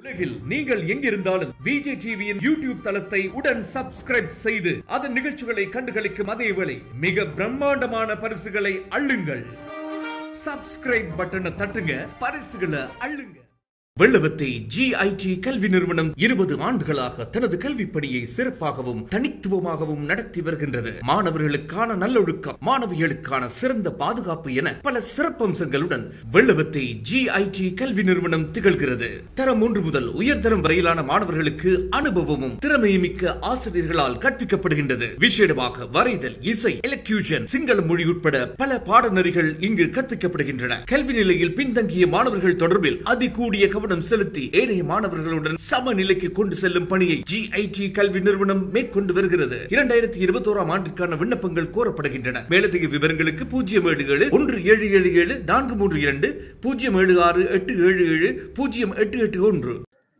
உலகில் நீங்கள் எங்கிருந்தாலும் விஜே டிவியின் யூடியூப் தளத்தை உடன் சப்ஸ்கிரைப் செய்து அதன் நிகழ்ச்சிகளை கண்டுகளிக்கும் அதே வேளை மிக பிரம்மாண்டமான பரிசுகளை அள்ளுங்கள் சப்ஸ்கிரைப் பட்டனை தட்டுங்க பரிசுகளை அள்ளுங்க வெள்ளவத்தை ஜிஐடி கல்வி நிறுவனம் இருபது ஆண்டுகளாக தனது கல்விப் பணியை சிறப்பாகவும் தனித்துவமாகவும் நடத்தி வருகின்றது மாணவர்களுக்கான நல்லொழுக்கம் மாணவிகளுக்கான சிறந்த பாதுகாப்பு என பல சிறப்பம்சங்களுடன் வெள்ளவத்தை ஜிஐடி கல்வி நிறுவனம் திகழ்கிறது தரம் ஒன்று முதல் உயர்தரம் வரையிலான மாணவர்களுக்கு அனுபவமும் திறமையுமிக்க ஆசிரியர்களால் கற்பிக்கப்படுகின்றது விசேடமாக வரைதல் இசை எலக்யூஷன் சிங்கள மொழி உட்பட பல பாடநெறிகள் இங்கு கற்பிக்கப்படுகின்றன கல்வி நிலையில் பின்தங்கிய மாணவர்கள் தொடர்பில் அதிகூடிய கவனம் செலுத்தி ஏனைய மாணவர்களுடன் சமநிலைக்கு கொண்டு செல்லும் பணியை ஜிஐடி கல்வி நிறுவனம் மேற்கொண்டு வருகிறது இரண்டாயிரத்தி இருபத்தி ஓராம் ஆண்டிற்கான விண்ணப்பங்கள் கோரப்படுகின்றன மேலதிக விவரங்களுக்கு பூஜ்ஜியம் ஏழு ஏழு ஒன்று ஏழு ஏழு ஏழு நான்கு மூன்று இரண்டு பூஜ்ஜியம் ஏழு ஆறு எட்டு ஏழு ஏழு பூஜ்ஜியம் எட்டு எட்டு ஒன்று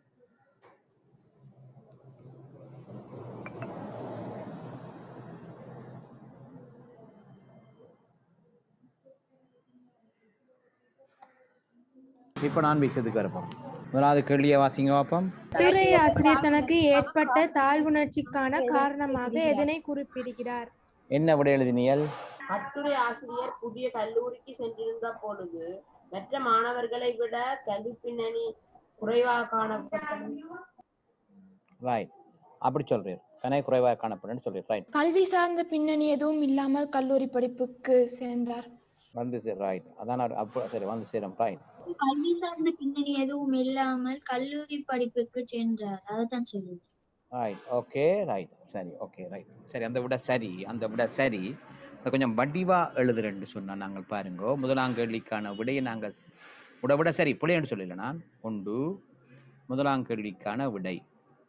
இப்போ நான் விஷயத்துக்கு வரப்போம் முதலாவது கேள்வியை வாசிங்க பார்ப்போம் கட்டுரை ஆசிரியர் தனக்கு ஏற்பட்ட தாழ்வுணர்ச்சிக்கான காரணமாக எதனை குறிப்பிடுகிறார் என்ன விட எழுதினியல் கட்டுரை ஆசிரியர் புதிய கல்லூரிக்கு சென்றிருந்த பொழுது மற்ற மாணவர்களை விட கல்வி பின்னணி குறைவாக காணப்பட்டது ரைட் அப்படி சொல்றீர் தனே குறைவாக காணப்படுன்னு சொல்றீர் ரைட் கல்வி சார்ந்த பின்னணி எதுவும் இல்லாமல் கல்லூரி படிப்புக்கு சேர்ந்தார் வந்து சரி ரைட் அதான் நான் அப்போ சரி வந்து சேரும் ரைட் கல்வி சார்ந்த பின்னணி எதுவும் இல்லாமல் கல்லூரி படிப்புக்கு சென்றார் அதைத்தான் சொல்லுது ரைட் ஓகே ரைட் சரி ஓகே ரைட் சரி அந்த விட சரி அந்த விட சரி அதை கொஞ்சம் வடிவா எழுதுறேன்னு சொன்னா நாங்கள் பாருங்க முதலாம் கேள்விக்கான விடையை நாங்கள் விட விட சரி பிள்ளைன்னு சொல்லல நான் ஒன்று முதலாம் கேள்விக்கான விடை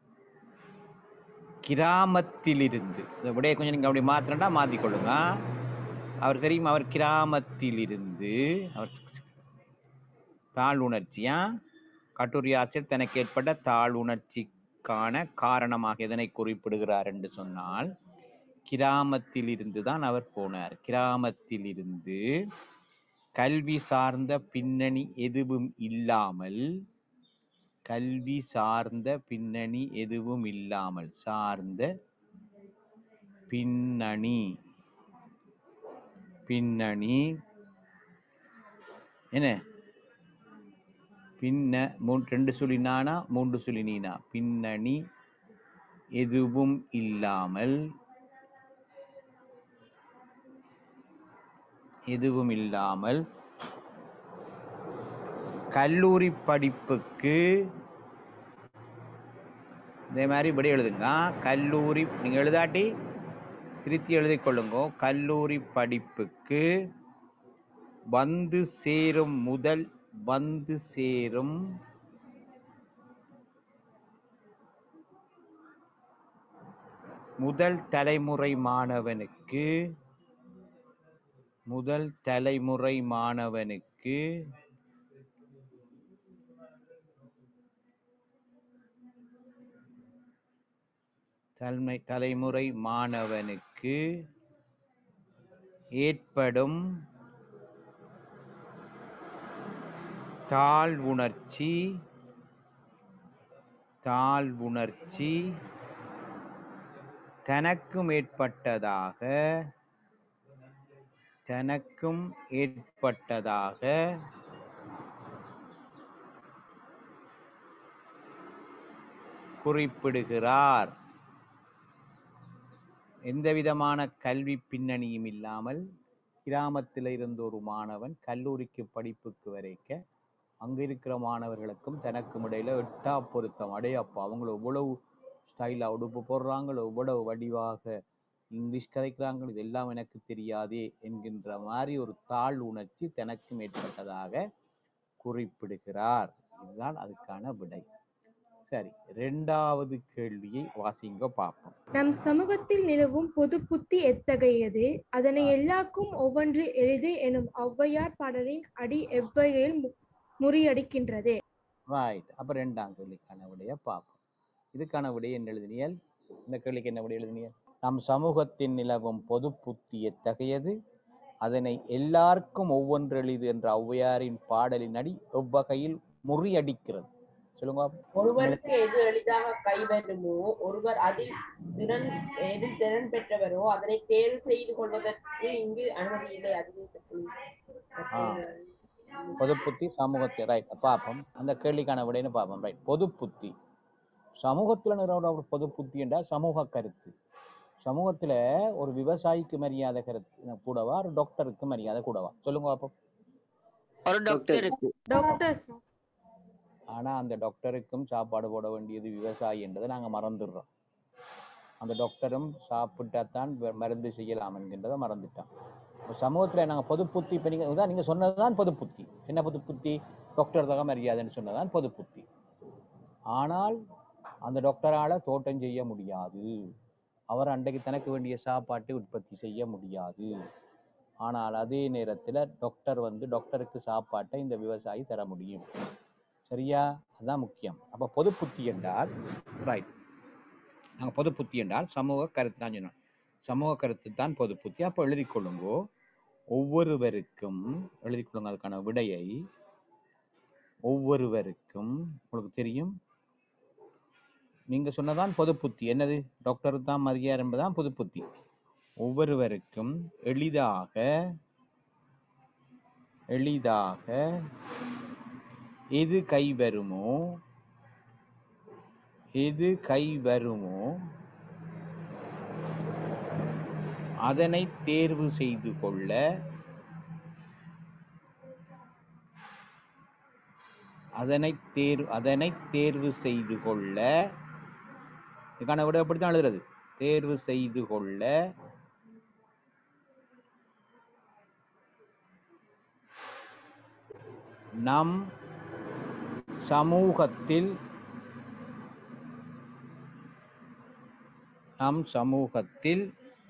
கிராமத்திலிருந்து இந்த விடையை கொஞ்சம் நீங்க அப்படி மாத்திரண்டா மாத்திக்கொள்ளுங்க அவர் தெரியுமா அவர் கிராமத்திலிருந்து அவர் தாழ்வுணர்ச்சியா கட்டுரை ஆசிரியர் தனக்கு ஏற்பட்ட தாழ்வுணர்ச்சிக்கான காரணமாக எதனை குறிப்பிடுகிறார் என்று சொன்னால் கிராமத்திலிருந்து தான் அவர் போனார் கிராமத்திலிருந்து கல்வி சார்ந்த பின்னணி எதுவும் இல்லாமல் கல்வி சார்ந்த பின்னணி எதுவும் இல்லாமல் சார்ந்த பின்னணி பின்னணி என்ன பின்ன மூன்று ரெண்டு சுழினானா மூன்று சுழினா பின்னணி எதுவும் இல்லாமல் எதுவும் இல்லாமல் கல்லூரி படிப்புக்கு இதே மாதிரி இப்படி எழுதுங்க கல்லூரி நீங்கள் எழுதாட்டி திருத்தி எழுதிக் கொள்ளுங்க கல்லூரி படிப்புக்கு வந்து சேரும் முதல் வந்து சேரும் முதல் தலைமுறை மாணவனுக்கு முதல் தலைமுறை மாணவனுக்கு தலைமை தலைமுறை மாணவனுக்கு ஏற்படும் தாழ்வுணர்ச்சி தாழ்வுணர்ச்சி தனக்கும் ஏற்பட்டதாக தனக்கும் ஏற்பட்டதாக குறிப்பிடுகிறார் எந்த விதமான கல்வி பின்னணியும் இல்லாமல் கிராமத்தில் இருந்த ஒரு மாணவன் கல்லூரிக்கு படிப்புக்கு வரைக்க அங்க இருக்கிற மாணவர்களுக்கும் தனக்கும் இடையில எட்டா பொருத்தம் அடையப்பா அவங்கள எவ்வளவு ஸ்டைலா உடுப்பு போடுறாங்களோ எவ்வளவு வடிவாக இங்கிலீஷ் கதைக்கிறாங்களோ இதெல்லாம் எனக்கு தெரியாதே என்கின்ற மாதிரி ஒரு தாழ் உணர்ச்சி தனக்கும் ஏற்பட்டதாக குறிப்பிடுகிறார் இதுதான் அதுக்கான விடை சரி ரெண்டாவது கேள்வியை வாசிங்க பார்ப்போம் நம் சமூகத்தில் நிலவும் பொது புத்தி எத்தகையது அதனை எல்லாருக்கும் ஒவ்வொன்று எளிது எனும் ஔவையார் பாடலின் அடி எவ்வகையில் மு- முறியடிக்கின்றது ரைட் அப்ப ரெண்டாம் கேள்விக்கான விடையை பார்ப்போம் இதுக்கான விடை என்ன எழுதினியல் இந்த கேள்விக்கு என்ன விடை எழுதினியல் நம் சமூகத்தின் நிலவும் பொது புத்தி எத்தகையது அதனை எல்லாருக்கும் ஒவ்வொன்று எளிது என்ற ஔவையாரின் பாடலின் அடி எவ்வகையில் முறியடிக்கிறது சொல்லுங்க ஒருவருக்கு எது எளிதாக கைவருமோ ஒருவர் அதில் திறன் எதில் திறன் பெற்றவரோ அதனை தேர்வு செய்து கொள்வதற்கு இங்கு அனுமதி இல்லை அதுவே ஆ. பொது புத்தி சமூகத்தை ரைட் பார்ப்போம் அந்த கேள்விக்கான விடைன்னு பார்ப்போம் ரைட் பொது புத்தி சமூகத்தில் நிறுவன பொது புத்தி என்றால் சமூக கருத்து சமூகத்துல ஒரு விவசாயிக்கு மரியாதை கருத்து கூடவா ஒரு டாக்டருக்கு மரியாதை கூடவா சொல்லுங்க பார்ப்போம் ஒரு டாக்டருக்கு டாக்டர் சார் ஆனா அந்த டாக்டருக்கும் சாப்பாடு போட வேண்டியது விவசாயி என்றதை நாங்க மறந்துடுறோம் அந்த டாக்டரும் சாப்பிட்டாதான் வ- மருந்து செய்யலாம் என்கின்றதை மறந்துட்டோம் இப்ப சமூகத்துல நாங்க பொது புத்தி இப்ப நீங்க இதான் நீங்க சொன்னதுதான் பொது புத்தி என்ன பொது புத்தி டாக்டர் தான் மரியாதைன்னு சொன்னதுதான் பொது புத்தி ஆனால் அந்த டாக்டரால தோட்டம் செய்ய முடியாது அவர் அன்றைக்கு தனக்கு வேண்டிய சாப்பாட்டை உற்பத்தி செய்ய முடியாது ஆனால் அதே நேரத்துல டாக்டர் வந்து டாக்டருக்கு சாப்பாட்டை இந்த விவசாயி தர முடியும் சரியா அதுதான் முக்கியம் அப்ப பொது புத்தி என்றால் ரைட் நாங்கள் பொது புத்தி என்றால் சமூக கருத்து தான் சொன்னோம் சமூக கருத்து தான் பொது புத்தி அப்போ எழுதிக் கொள்ளுங்கோ ஒவ்வொருவருக்கும் எழுதிக் கொள்ளுங்க அதுக்கான விடையை ஒவ்வொருவருக்கும் உங்களுக்கு தெரியும் நீங்க சொன்னதான் பொது புத்தி என்னது டாக்டர் தான் மதியார் என்பதுதான் பொது புத்தி ஒவ்வொருவருக்கும் எளிதாக எளிதாக எது கை வருமோ எது கை வருமோ அதனை தேர்வு செய்து கொள்ள அதனை தேர்வு அதனை தேர்வு செய்து கொள்ள இதுக்கான விட எப்படித்தான் எழுதுறது தேர்வு செய்து கொள்ள நம் சமூகத்தில் நம் சமூகத்தில்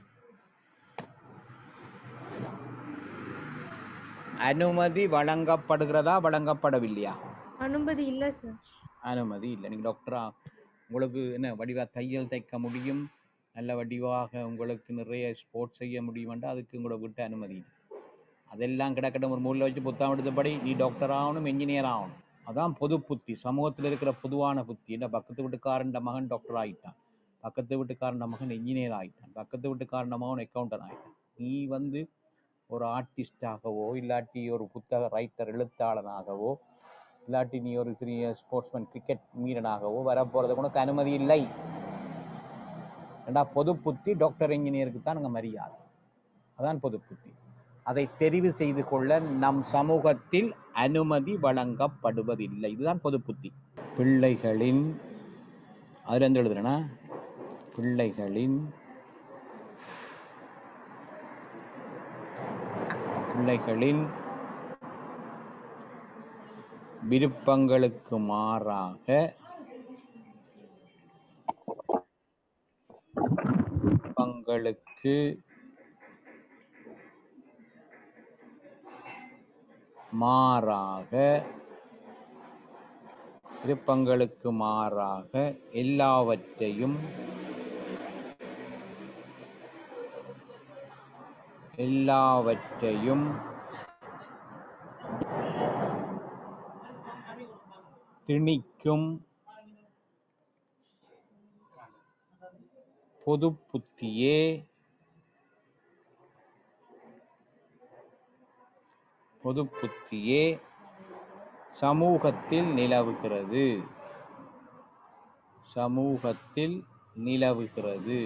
அனுமதி வழங்கப்படுகிறதா வழங்கப்படவில்லையா அனுமதி இல்ல சார் அனுமதி இல்லை நீங்கள் டாக்டரா உங்களுக்கு என்ன வடிவா தையல் தைக்க முடியும் நல்ல வடிவாக உங்களுக்கு நிறைய ஸ்போர்ட்ஸ் செய்ய முடியும்ன்றா அதுக்கு உங்களை விட்டு அனுமதி இல்லை. அதெல்லாம் கிடக்கட்டும் ஒரு மூலையில் வச்சு புத்தகம் எடுத்தபடி நீ டாக்டர் ஆகணும் என்ஜினியர் ஆகணும் அதான் பொது புத்தி சமூகத்தில் இருக்கிற பொதுவான புத்தி என்ன பக்கத்து வீட்டுக்காரன் மகன் டாக்டர் ஆகிட்டான் பக்கத்து வீட்டுக்காரன் மகன் என்ஜினியர் ஆகிட்டான் பக்கத்து வீட்டுக்காரன் மகன் அக்கௌண்டன்ட் ஆகிட்டான் நீ வந்து ஒரு ஆர்டிஸ்டாகவோ இல்லாட்டி ஒரு புத்தக ரைட்டர் எழுத்தாளனாகவோ இல்லாட்டி நீ ஒரு சிறிய ஸ்போர்ட்ஸ்மேன் கிரிக்கெட் வீரனாகவோ வரப்போறது உனக்கு அனுமதி இல்லை ஏண்டா பொது புத்தி டாக்டர் இன்ஜினியருக்கு தான் அங்கே மரியாதை அதான் பொது புத்தி அதை தெரிவு செய்து கொள்ள நம் சமூகத்தில் அனுமதி வழங்கப்படுவதில்லை இதுதான் பொது புத்தி பிள்ளைகளின் அதுல இருந்து எழுதுறேன்னா பிள்ளைகளின் பிள்ளைகளின் விருப்பங்களுக்கு மாறாக விருப்பங்களுக்கு மாறாக விருப்பங்களுக்கு மாறாக எல்லாவற்றையும் எல்லாவற்றையும் திணிக்கும் பொது புத்தியே பொது புத்தியே சமூகத்தில் நிலவுகிறது சமூகத்தில் நிலவுகிறது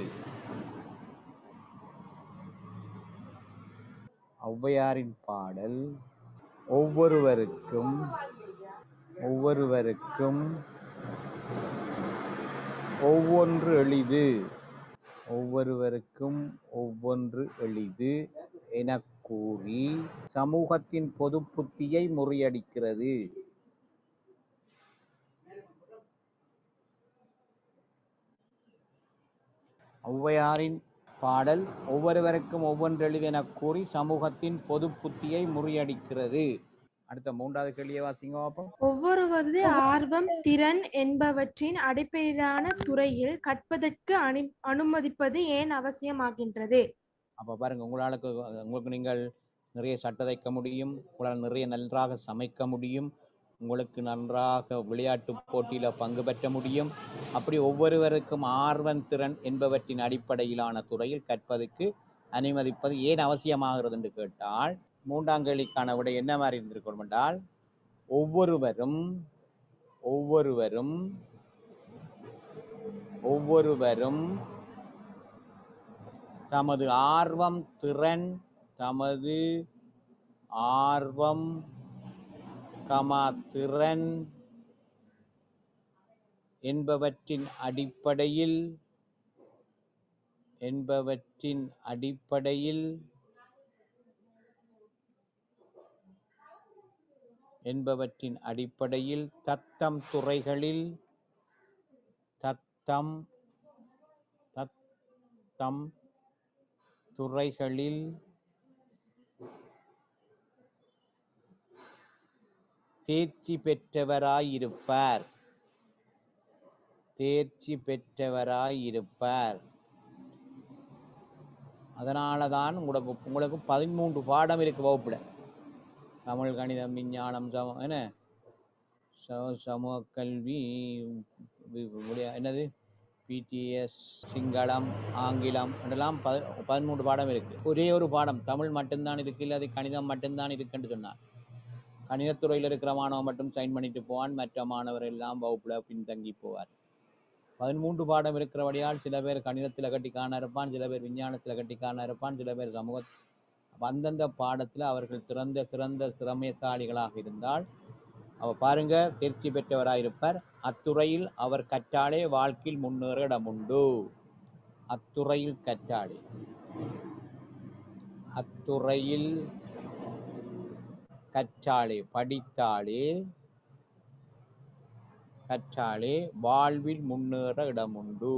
ஔவையாரின் பாடல் ஒவ்வொருவருக்கும் ஒவ்வொருவருக்கும் ஒவ்வொன்று எளிது ஒவ்வொருவருக்கும் ஒவ்வொன்று எளிது எனக் கூறி சமூகத்தின் பொது புத்தியை முறியடிக்கிறது ஔவையாரின் பாடல் ஒவ்வொருவருக்கும் ஒவ்வொன்று எளிது எனக் கூறி சமூகத்தின் பொது புத்தியை முறியடிக்கிறது அடுத்த மூன்றாவது கேள்வியை வாசிங்க பார்ப்போம் ஒவ்வொருவரது ஆர்வம் திறன் என்பவற்றின் அடிப்படையிலான துறையில் கற்பதற்கு அனு அனுமதிப்பது ஏன் அவசியமாகின்றது அப்போ பாருங்க உங்களுக்கு உங்களுக்கு நீங்கள் நிறைய சட்டை தைக்க முடியும் உங்களால் நிறைய நன்றாக சமைக்க முடியும் உங்களுக்கு நன்றாக விளையாட்டு போட்டியில பங்கு பெற்ற முடியும் அப்படி ஒவ்வொருவருக்கும் ஆர்வம் திறன் என்பவற்றின் அடிப்படையிலான துறையில் கற்பதற்கு அனுமதிப்பது ஏன் அவசியமாகிறது என்று கேட்டால் மூன்றாம் கேள்விக்கான விடை என்ன மாதிரி இருந்திருக்கணும் என்றால் ஒவ்வொருவரும் ஒவ்வொருவரும் ஒவ்வொருவரும் தமது ஆர்வம் திறன் தமது ஆர்வம் கமா திறன் என்பவற்றின் அடிப்படையில் என்பவற்றின் அடிப்படையில் என்பவற்றின் அடிப்படையில் தத்தம் துறைகளில் தத்தம் தத்தம் துறைகளில் தேர்ச்சி பெற்றவராயிருப்பார் தேர்ச்சி பெற்றவராயிருப்பார் அதனால தான் உங்களுக்கு உங்களுக்கு பதிமூன்று பாடம் இருக்கு வகுப்புல தமிழ் கணிதம் விஞ்ஞானம் சம என்ன ச- சமூக கல்வி வி- விளையா- என்னது பிடிஎஸ் சிங்களம் ஆங்கிலம் இதெல்லாம் ப பதிமூன்று பாடம் இருக்கு ஒரே ஒரு பாடம் தமிழ் மட்டும்தான் இருக்கு இல்லை அது கணிதம் மட்டும்தான் இருக்குன்னு சொன்னார் கணிதத்துறையில் இருக்கிற மாணவன் மட்டும் சைன் பண்ணிட்டு போவான் மற்ற மாணவர் எல்லாம் வகுப்புல பின்தங்கி போவார் பதிமூன்று பாடம் இருக்கிறபடியால் சில பேர் கணிதத்தில் கட்டிக்கான இருப்பான் சில பேர் விஞ்ஞானத்தில் கட்டிக்கான இருப்பான் சில பேர் சமூக அப்ப அந்தந்த பாடத்தில் அவர்கள் சிறந்த சிறந்த திறமைசாலிகளாக இருந்தால் அவ பாருங்க தேர்ச்சி பெற்றவராக இருப்பார் அத்துறையில் அவர் கற்றாலே வாழ்க்கையில் முன்னேற இடம் உண்டு அத்துறையில் கற்றாலே அத்துறையில் கற்றாலே படித்தாலே கற்றாலே வாழ்வில் முன்னேற இடமுண்டு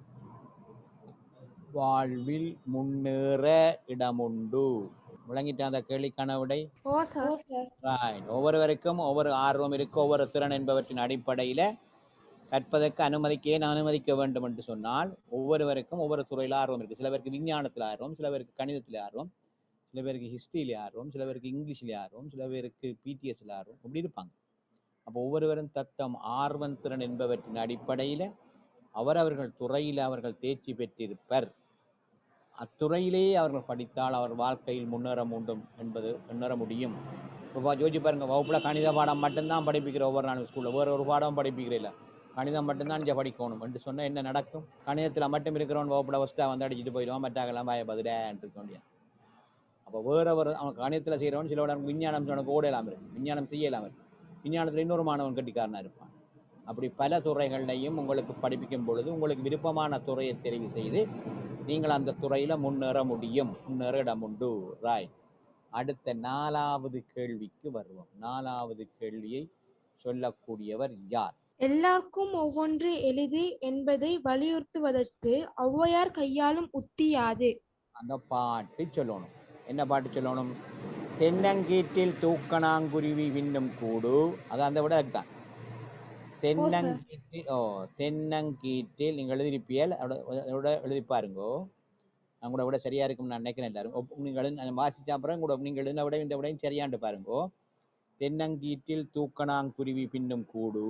வாழ்வில் முன்னேற இடமுண்டு விளங்கிட்ட அந்த கேள்விக்கான விடை ஓ சார் Right. ஒவ்வொருவருக்கும் ஒவ்வொரு ஆர்வம் இருக்கு ஒவ்வொரு திறன் என்பவற்றின் அடிப்படையில கற்பதற்கு அனுமதிக்க ஏன் அனுமதிக்க வேண்டும் என்று சொன்னால் ஒவ்வொருவருக்கும் ஒவ்வொரு துறையில ஆர்வம் இருக்கு சில பேருக்கு விஞ்ஞானத்துல ஆர்வம் சில பேருக்கு கணிதத்துல ஆர்வம் சில பேருக்கு ஹிஸ்டரியில ஆர்வம் சில பேருக்கு இங்கிலீஷ்ல ஆர்வம் சில பேருக்கு பிடிஎஸ்ல ஆர்வம் இப்படி இருப்பாங்க அப்போ ஒவ்வொருவரும் தத்தம் ஆர்வம் திறன் என்பவற்றின் அடிப்படையில அவரவர்கள் துறையில அவர்கள் தேர்ச்சி பெற்றிருப்பர் அத்துறையிலேயே அவர்கள் படித்தால் அவர் வாழ்க்கையில் முன்னேற முடியும் என்பது முன்னேற முடியும் இப்போ யோசிச்சு பாருங்க வகுப்புல கணித பாடம் மட்டும்தான் படிப்பிக்கிற ஒவ்வொரு நாள் ஸ்கூல்ல வேற ஒரு பாடம் படிப்பிக்கிறீல்ல கணிதம் மட்டும்தான் இங்கே படிக்கணும் என்று சொன்னா என்ன நடக்கும் கணிதத்துல மட்டும் இருக்கிறவன் வகுப்புல ஃபஸ்ட்டாக வந்து அடிச்சுட்டு போயிடுவான் மற்றாக்கெல்லாம் பாய பதிலேன்ட்டு இருக்க முடியாது அப்போ வேற ஒரு அவன் கணிதத்துல செய்கிறவன் சில உடனே விஞ்ஞானம் சொன்னக்கு ஓடலாம் இருக்கு விஞ்ஞானம் செய்யலாம் இருக்கு விஞ்ஞானத்துல இன்னொரு மாணவன் கட்டிக்காரனா இருப்பான் அப்படி பல துறைகள்லையும் உங்களுக்கு படிப்பிக்கும் பொழுது உங்களுக்கு விருப்பமான துறையை தெரிவு செய்து நீங்கள் அந்த துறையில முன்னேற முடியும் முன்னேற இடம் உண்டு ராய் அடுத்த நாலாவது கேள்விக்கு வருவோம் நாலாவது கேள்வியை சொல்லக்கூடியவர் யார் எல்லாருக்கும் ஒவ்வொன்று எளிது என்பதை வலியுறுத்துவதற்கு ஔவையார் கையாளும் உத்தி யாது அந்த பாட்டு சொல்லணும் என்ன பாட்டு சொல்லணும் தென்னங்கீற்றில் தூக்கணாங்குருவி விண்ணும் கூடு அது அந்த விட அதுதான் தென்னங்கீற்றில் ஓ தென்னங்கீற்றில் நீங்கள் எழுதியிருப்பியல் அதோட அதோட எழுதி பாருங்கோ நான் கூட விட சரியா இருக்கும் நான் நினைக்கிறேன் எல்லாரும் ஒப்- நீங்கள் எழுதி- நான் வாசிச்ச அப்புறம் கூட நீங்கள் எழுதின விட இந்த விடையும் சரியாண்டு பாருங்கோ தென்னங்கீற்றில் தூக்கணாங்குருவி பின்னும் கூடு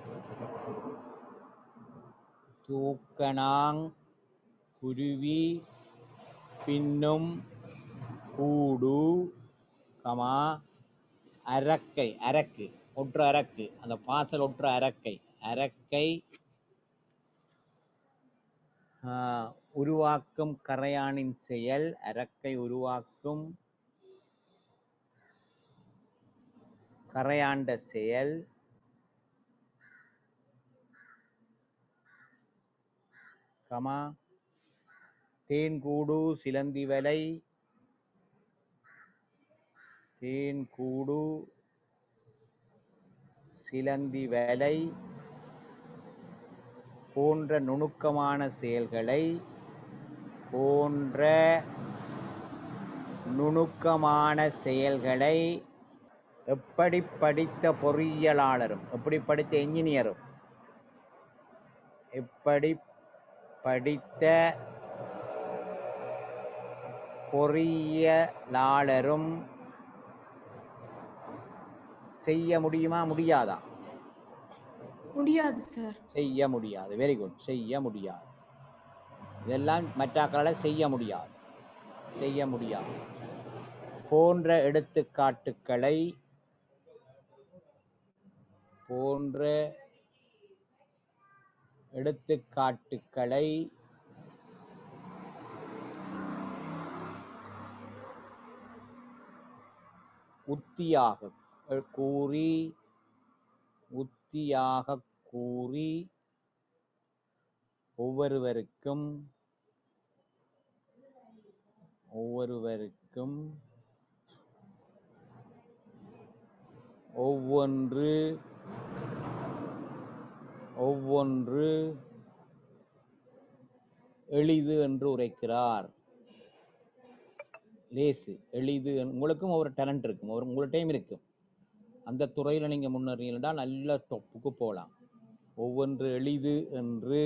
தூக்கணாங் குருவி பின்னும் கூடு கமா அரக்கை அரக்கு ஒற்ற அரக்கு அந்த பாசல் ஒற்ற அரக்கை அரக்கை ஆஹ், உருவாக்கும் கரையானின் செயல் அரக்கை உருவாக்கும் கரையாண்ட செயல் கமா தேன்கூடு சிலந்தி வலை தேன்கூடு சிலந்தி வலை போன்ற நுணுக்கமான செயல்களை போன்ற நுணுக்கமான செயல்களை எப்படி படித்த பொறியியலாளரும் எப்படி படித்த என்ஜினியரும் எப்படி படித்த பொறியியலாளரும் செய்ய முடியுமா முடியாதா முடியாது சார் செய்ய முடியாது வெரி குட் செய்ய முடியாது இதெல்லாம் மற்றாக்களால் செய்ய முடியாது செய்ய முடியாது போன்ற எடுத்துக்காட்டுக்களை போன்ற எடுத்துக்காட்டுக்களை உத்தியாக அஹ், கூறி உத்தியாக கூறி ஒவ்வொருவருக்கும் ஒவ்வொருவருக்கும் ஒவ்வொன்று ஒவ்வொன்று எளிது என்று உரைக்கிறார் லேசு எளிது என்று- உங்களுக்கும் ஒவ்வொரு டேலண்ட் இருக்கும் ஒரு உங்களோட டைம் இருக்கும் அந்த துறையில் நீங்கள் முன்னேறீங்கன்னா நல்ல டொப்புக்கு போகலாம் ஒவ்வொன்று எளிது என்று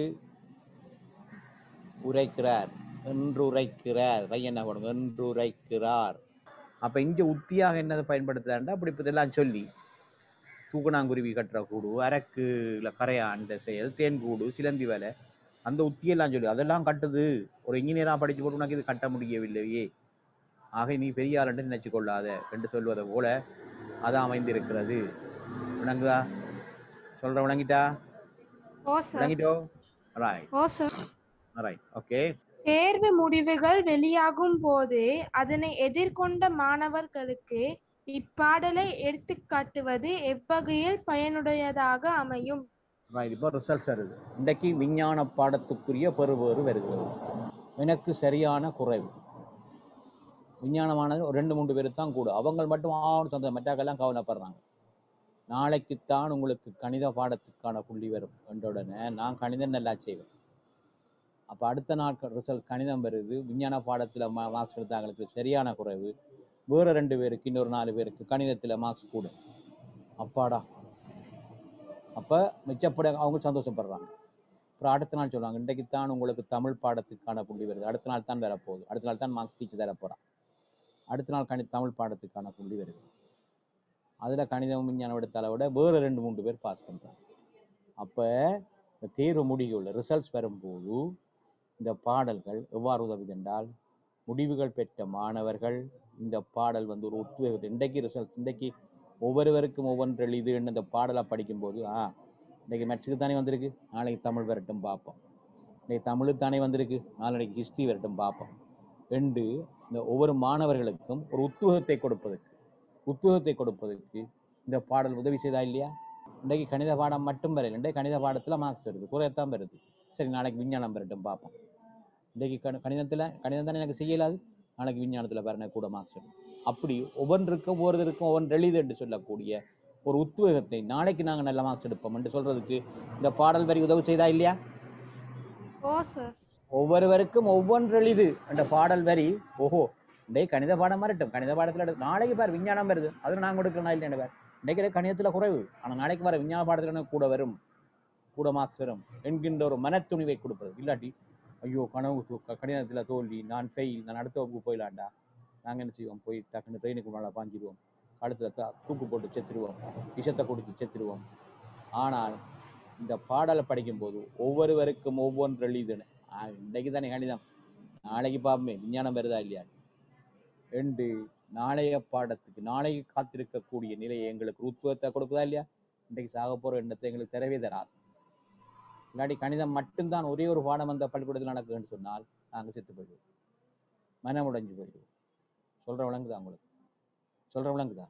உரைக்கிறார் என்று உரைக்கிறார் பையன் என்ன என்று உரைக்கிறார் அப்போ இங்கே உத்தியாக என்னதை பயன்படுத்துறாருன்னா அப்படி இப்போ இதெல்லாம் சொல்லி தூக்கணாங்குருவி கட்டுற கூடு அரக்குல கரையான் இந்த செயல் தேன் கூடு சிலந்தி வேலை அந்த உத்தியெல்லாம் சொல்லி அதெல்லாம் கட்டுது ஒரு இன்ஜினியராக படிச்சு போட்டு உனக்கு இது கட்ட முடியவில்லையே ஆக நீ பெரிய ஆளுன்னு நினைச்சு கொள்ளாத என்று சொல்வதை போல அது அமைந்திருக்கிறது விளங்குதா சொல்ற விளங்கிட்டா ஓ சார் விளங்கிட்டோ right oh sir right okay தேர்வு முடிவுகள் வெளியாகும் போது அதனை எதிர்கொண்ட மாணவர்களுக்கு இப்பாடலை எடுத்துக்காட்டுவது எவ்வகையில் பயனுடையதாக அமையும் ரைட் இப்போ ரிசல்ட்ஸ் வருது இன்றைக்கு விஞ்ஞான பாடத்துக்குரிய பெறுபேறு வருகிறது எனக்கு சரியான குறைவு விஞ்ஞானமானது ஒரு ரெண்டு மூன்று பேர் தான் கூட அவங்க மட்டும் ஆணும் சொந்த மெட்டாக்கெல்லாம் கவலைப்படுறாங்க நாளைக்குத்தான் உங்களுக்கு கணித பாடத்துக்கான புள்ளி வரும் என்ற உடனே நான் கணிதம் நல்லா செய்வேன் அப்போ அடுத்த நாள் ரிசல்ட் கணிதம் வருது விஞ்ஞான பாடத்தில் மா மார்க்ஸ் எடுத்தாங்களுக்கு சரியான குறைவு வேறு ரெண்டு பேருக்கு இன்னொரு நாலு பேருக்கு கணிதத்தில் மார்க்ஸ் கூடும் அப்பாடா அப்போ மிச்சப்பட அவங்க சந்தோஷப்படுறாங்க அப்புறம் அடுத்த நாள் சொல்லுவாங்க இன்றைக்கு தான் உங்களுக்கு தமிழ் பாடத்துக்கான புள்ளி வருது அடுத்த நாள் தான் வரப்போகுது அடுத்த நாள் தான் மார்க்ஸ் டீச்சர் தர போகிறான் அடுத்த நாள் கணி தமிழ் பாடத்துக்கான புள்ளி வருது அதில் கணிதம் விஞ்ஞானம் எடுத்தால விட வேறு ரெண்டு மூன்று பேர் பாஸ் பண்ணுறாங்க அப்போ இந்த தேர்வு முடிவுள்ள ரிசல்ட்ஸ் வரும்போது இந்த பாடல்கள் எவ்வாறு உதவுது என்றால் முடிவுகள் பெற்ற மாணவர்கள் இந்த பாடல் வந்து ஒரு உத்வேகத்தை இன்றைக்கு ரிசல்ட் இன்றைக்கு ஒவ்வொருவருக்கும் ஒவ்வொன்று எழுது இந்த பாடலை படிக்கும்போது ஆ இன்றைக்கு மேட்ச்சுக்கு தானே வந்திருக்கு நாளைக்கு தமிழ் வரட்டும் பார்ப்போம் இன்னைக்கு தமிழுக்கு தானே வந்திருக்கு நாளைக்கு ஹிஸ்ட்ரி வரட்டும் பார்ப்போம் என்று இந்த ஒவ்வொரு மாணவர்களுக்கும் ஒரு உத்வேகத்தை கொடுப்பதற்கு உத்வேகத்தை கொடுப்பதற்கு இந்த பாடல் உதவி செய்தா இல்லையா இன்றைக்கு கணித பாடம் மட்டும் வரையில் இன்றைக்கு கணித பாடத்தில் மார்க்ஸ் வருது குறையத்தான் வருது சரி நாளைக்கு விஞ்ஞானம் வரட்டும் பார்ப்போம் இன்றைக்கு கண கணிதத்தில் கணிதம் தானே எனக்கு செய்யலாது நாளைக்கு விஞ்ஞானத்தில் வரணும் கூட மார்க்ஸ் வரும் அப்படி ஒவ்வொன்றுக்கும் ஒவ்வொருத்தருக்கும் ஒவ்வொன்று எளிது என்று சொல்லக்கூடிய ஒரு உத்வேகத்தை நாளைக்கு நாங்கள் நல்ல மார்க்ஸ் எடுப்போம் என்று சொல்றதுக்கு இந்த பாடல் வரி உதவி செய்தா இல்லையா ஓ சார் ஒவ்வொருவருக்கும் ஒவ்வொன்று எளிது என்ற பாடல் வரி ஓஹோ இன்றைக்கு கணித பாடம் வரட்டும் கணித பாடத்தில் எடு நாளைக்கு பார் விஞ்ஞானம் வருது அதில் நாங்கள் கொடுக்கலாம் இல்லைன்னு பார் இன்றைக்கு கணிதத்தில் குறைவு ஆனால் நாளைக்கு வர விஞ்ஞான பாடத்தில் எனக்கு கூட வரும் கூட மார்க்ஸ் வரும் என்கின்ற ஒரு மனத்துணிவை கொடுப்பது இல்லாட்டி ஐயோ கனவு து- க- கணிதத்தில் தோல்வி நான் ஃபெயில் நான் அடுத்த வகுப்பு போயிடலாண்டா நாங்கள் என்ன செய்வோம் போய் டக்குன்னு ட்ரெயினுக்கு மேலே பாஞ்சிடுவோம் கழுத்தில் த தூக்கு போட்டு செத்துருவோம் விஷத்தை கொடுத்து செத்துருவோம் ஆனால் இந்த பாடலை படிக்கும்போது ஒவ்வொருவருக்கும் ஒவ்வொன்று எளிதுன்னு ஆ, இன்றைக்கு தானே கணிதம் நாளைக்கு பார்ப்போமே விஞ்ஞானம் வருதா இல்லையா என்று நாளைய பாடத்துக்கு நாளைக்கு காத்திருக்கக்கூடிய நிலையை எங்களுக்கு உத்வேகத்தை கொடுக்குதா இல்லையா இன்றைக்கு சாக போகிற எண்ணத்தை எங்களுக்கு தரவே தராது இல்லாட்டி கணிதம் மட்டும்தான் ஒரே ஒரு பாடம் அந்த பள்ளிக்கூடத்தில் நடக்குதுன்னு சொன்னால் நாங்கள் செத்து போயிடுவோம் மனம் உடைஞ்சு போயிடுவோம் சொல்ற விளங்குதா உங்களுக்கு சொல்ற விளங்குதா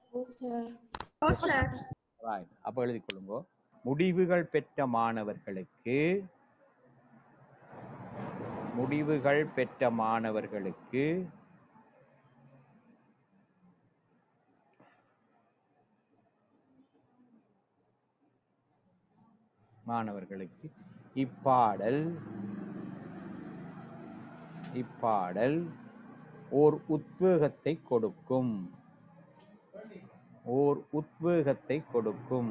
ரைட் அப்போ எழுதிக் கொள்ளுங்க முடிவுகள் பெற்ற மாணவர்களுக்கு முடிவுகள் பெற்ற மாணவர்களுக்கு மாணவர்களுக்கு இப்பாடல் இப்பாடல் ஓர் உத்வேகத்தை கொடுக்கும் ஓர் உத்வேகத்தை கொடுக்கும்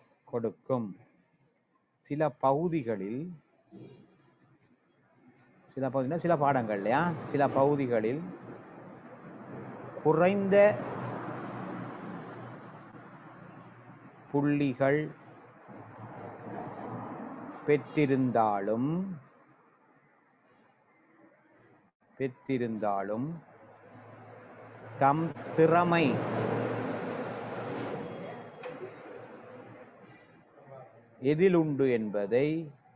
கொடுக்கும் சில பகுதிகளில் சில பகுதினா சில பாடங்கள்லையா சில பகுதிகளில் குறைந்த புள்ளிகள் பெற்றிருந்தாலும் பெற்றிருந்தாலும் தம் திறமை எதில் உண்டு என்பதை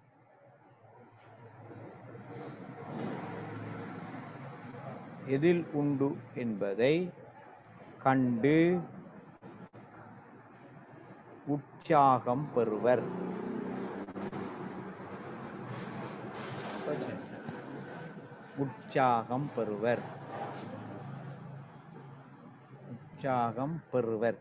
எதில் உண்டு என்பதை கண்டு உற்சாகம் பெறுவர் உற்சாகம் பெறுவர் உற்சாகம் பெறுவர்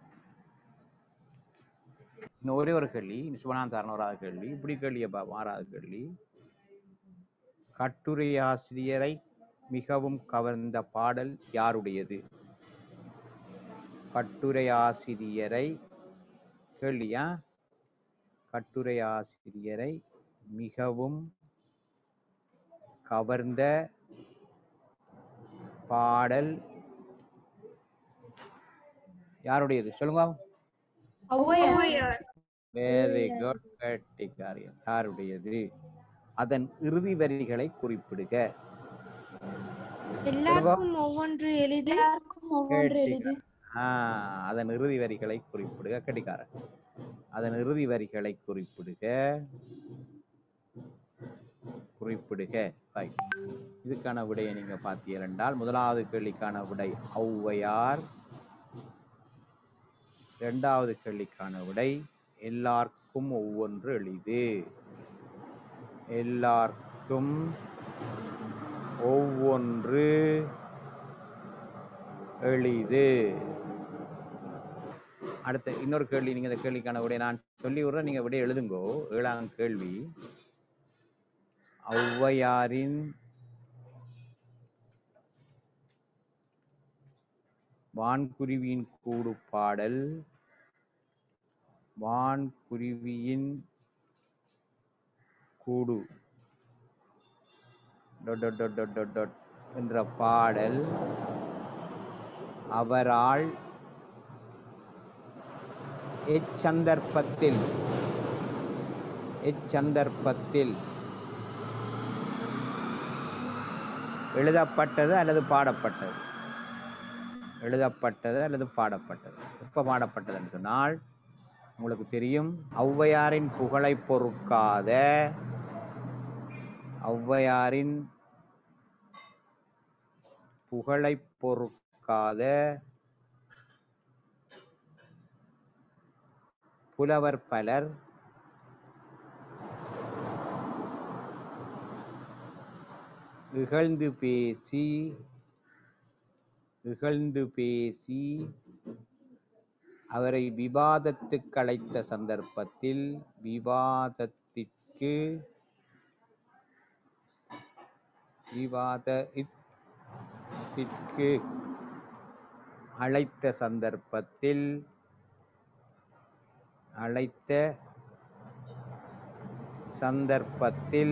இன்னும் ஒரே ஒரு கேள்வி சிவனாந்தாரன் வராத கேள்வி இப்படி கேள்விய மாறாத கேள்வி கட்டுரை ஆசிரியரை மிகவும் கவர்ந்த பாடல் யாருடையது கட்டுரை ஆசிரியரை கேள்வியா கட்டுரை ஆசிரியரை மிகவும் கவர்ந்த பாடல் யாருடையது சொல்லுங்க வெரி குட் கட்டிக்காரியன் யாருடையது அதன் இறுதி வரிகளை குறிப்பிடுக எல்லாருக்கும் ஒவ்வொன்று எளிது ஒவ்வொன்று எளிது ஆஹ் அதன் இறுதி வரிகளை குறிப்பிடுக கட்டிக்காரன் அதன் இறுதி வரிகளை குறிப்பிடுக குறிப்பிடுக ரைட் இதுக்கான விடையை நீங்க பார்த்தீர்கள் என்றால் முதலாவது கேள்விக்கான விடை ஔவையார் இரண்டாவது கேள்விக்கான விடை எல்லாருக்கும் ஒவ்வொன்று எளிது எல்லாருக்கும் ஒவ்வொன்று எளிது அடுத்த இன்னொரு கேள்வி நீங்க இந்த கேள்விக்கான விடை நான் சொல்லி விடுறேன் நீங்க விடை எழுதுங்கோ ஏழாம் கேள்வி ஔவையாரின் வான்குருவியின் கூடு பாடல் வான்குருவியின் கூடு dot dot dot dot dot dot என்ற பாடல் அவரால் எச்சந்தர்ப்பத்தில் எச்சந்தர்ப்பத்தில் எழுதப்பட்டது அல்லது பாடப்பட்டது எழுதப்பட்டது அல்லது பாடப்பட்டது எப்ப பாடப்பட்டது என்று சொன்னால் உங்களுக்கு தெரியும் ஔவையாரின் புகழை பொறுக்காத ஔவையாரின் புகழை பொறுக்காத புலவர் பலர் இகழ்ந்து பேசி இகழ்ந்து பேசி அவரை விவாதத்துக்கு அழைத்த சந்தர்ப்பத்தில் விவாதத்திற்கு விவாதத்திற்கு அழைத்த சந்தர்ப்பத்தில் அழைத்த சந்தர்ப்பத்தில்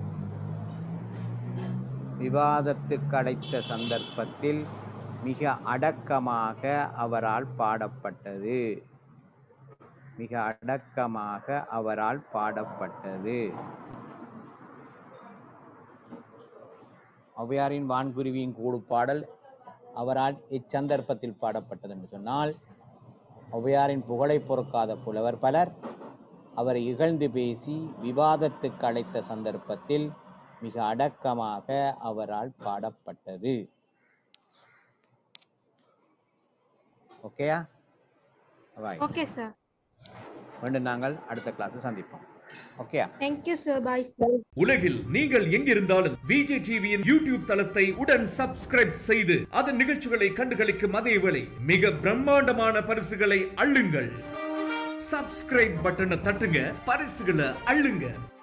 விவாதத்துக்கு அழைத்த சந்தர்ப்பத்தில் மிக அடக்கமாக அவரால் பாடப்பட்டது மிக அடக்கமாக அவரால் பாடப்பட்டது ஔவையாரின் வான்குருவியின் கூடு பாடல் அவரால் இச்சந்தர்ப்பத்தில் பாடப்பட்டது என்று சொன்னால் ஔவையாரின் புகழை பொறுக்காத புலவர் பலர் அவரை இகழ்ந்து பேசி விவாதத்துக்கு அழைத்த சந்தர்ப்பத்தில் மிக அடக்கமாக அவரால் பாடப்பட்டது ஓகேயா பாய் ஓகே சார் மீண்டும் நாங்கள் அடுத்த கிளாஸில் சந்திப்போம் ஓகேயா தேங்க்யூ சார் பாய் சார் உலகில் நீங்கள் எங்கிருந்தாலும் விஜே டிவியின் யூடியூப் தளத்தை உடன் சப்ஸ்கிரைப் செய்து அதன் நிகழ்ச்சிகளை கண்டுகளிக்கும் அதேவேளை மிக பிரம்மாண்டமான பரிசுகளை அள்ளுங்கள் சப்ஸ்கிரைப் பட்டனை தட்டுங்க பரிசுகளை அள்ளுங்க